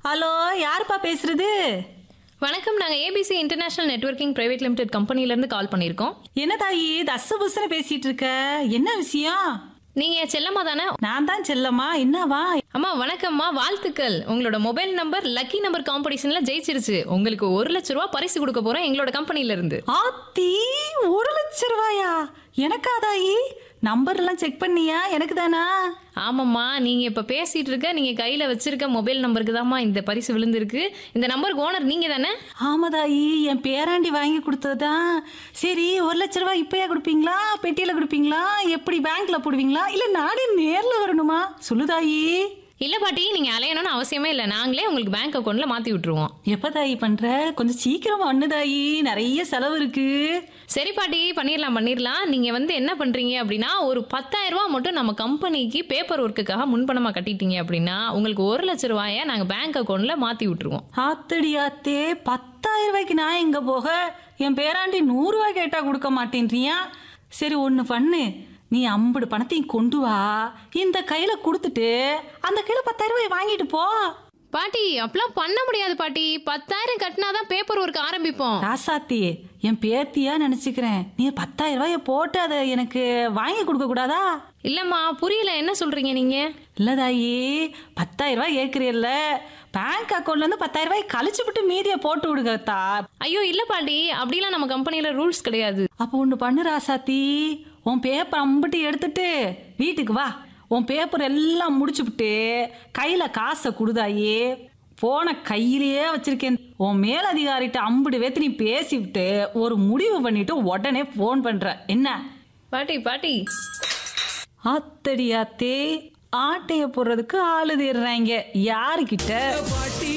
hello யாருப்பா பேசுறது வணக்கம் நாங்கள் ABC international networking private limited கம்பெனிலேருந்து கால் பண்ணியிருக்கோம் என்ன தாயி தச புசன பேசிட்டு இருக்க என்ன விஷயம் நீங்கள் செல்லம்மா தானே நான் தான் செல்லம்மா என்னவா அம்மா வணக்கம்மா வாழ்த்துக்கள் உங்களோட மொபைல் நம்பர் லக்கி நம்பர் காம்படிஷனில் ஜெயிச்சிருச்சு உங்களுக்கு ஒரு லட்ச ரூபா பரிசு கொடுக்க போகிறோம் எங்களோட கம்பெனிலேருந்து ஆத்தி ஒரு லட்ச ரூபாயா எனக்கா தாயி நம்பர் எல்லாம் செக் பண்ணியா எனக்கு தானா ஆமாம்மா நீங்கள் இப்போ பேசிகிட்டு இருக்க நீங்கள் கையில் வச்சிருக்க மொபைல் நம்பருக்கு தான்மா இந்த பரிசு விழுந்திருக்கு இந்த நம்பருக்கு ஓனர் நீங்கள் தானே ஆமா தாயி என் பேராண்டி வாங்கி கொடுத்ததுதான் சரி ஒரு லட்ச ரூபாய் இப்பயா கொடுப்பீங்களா பெட்டியில கொடுப்பீங்களா எப்படி பேங்க்ல போடுவீங்களா இல்ல நானே நேர்ல வரணுமா சொல்லு தாயி இல்லை பாட்டி நீங்கள் அலையணும்னு அவசியமே இல்லை நாங்களே உங்களுக்கு பேங்க் அக்கௌண்ட்டில் மாற்றி விட்டுருவோம் எப்ப தாயி பண்ற கொஞ்சம் சீக்கிரமா ஒண்ணு தாயி நிறைய செலவு இருக்கு சரி பாட்டி பண்ணிடலாம் பண்ணிடலாம் நீங்கள் வந்து என்ன பண்ணுறீங்க அப்படின்னா ஒரு 10000 ரூபாய் மட்டும் நம்ம கம்பெனிக்கு பேப்பர் ஒர்க்குக்காக முன்பணமாக கட்டிட்டீங்க அப்படின்னா உங்களுக்கு ஒரு லட்ச ரூபாயை நாங்கள் பேங்க் அக்கௌண்ட்டில் மாற்றி விட்டுருவோம் ஆத்தடி ஆத்தே பத்தாயிரம் ரூபாய்க்கு நான் எங்க போக என் பேராண்டி நூறு ரூபாய் கேட்டா கொடுக்க மாட்டேன்றியா சரி ஒன்று பண்ணு நீ ஐம்பது பணத்தையும் கொண்டு வா இந்த கையில கொடுத்துட்டு அந்த கையில பத்தாயிரம் ரூபாய் வாங்கிட்டு போ பாட்டி அப்பெல்லாம் பண்ண முடியாது பாட்டி பத்தாயிரம் கட்டினா தான் பேப்பர் ஒர்க் ஆரம்பிப்போம் ராசாத்தி என் பேத்தியா நினைச்சுக்கிறேன் நீ பத்தாயிரம் ரூபாய போட்டு அதை எனக்கு வாங்கி கொடுக்க கூடாதா இல்லைம்மா புரியல என்ன சொல்கிறீங்க நீங்கள் இல்லதாயி பத்தாயிரம் ரூபாய் ஏற்கிறீல்ல பேங்க் அக்கௌண்ட்ல இருந்து பத்தாயிரம் ரூபாய் கழிச்சு விட்டு மீதியை போட்டு விடுங்கத்தா ஐயோ இல்லை பாட்டி அப்படிலாம் நம்ம கம்பெனியில் ரூல்ஸ் கிடையாது அப்போ ஒன்று பண்ணு ராசாத்தி உன் பேப்பர் அம்பிட்டு எடுத்துட்டு வீட்டுக்கு வா உன் பேப்பர் எல்லாம் முடிச்சுப்புட்டு கையில் காசை கொடுதாயி போன கையிலேயே வச்சிருக்கேன் உன் மேலதிகாரிட்ட அம்பிடு வேத்து நீ பேசிவிட்டு ஒரு முடிவு பண்ணிட்டு உடனே ஃபோன் பண்ற என்ன பாட்டி பாட்டி ஆத்தடி ஆத்தே ஆட்டைய போடுறதுக்கு ஆளு தேடுறாங்க யாருக்கிட்ட பாட்டி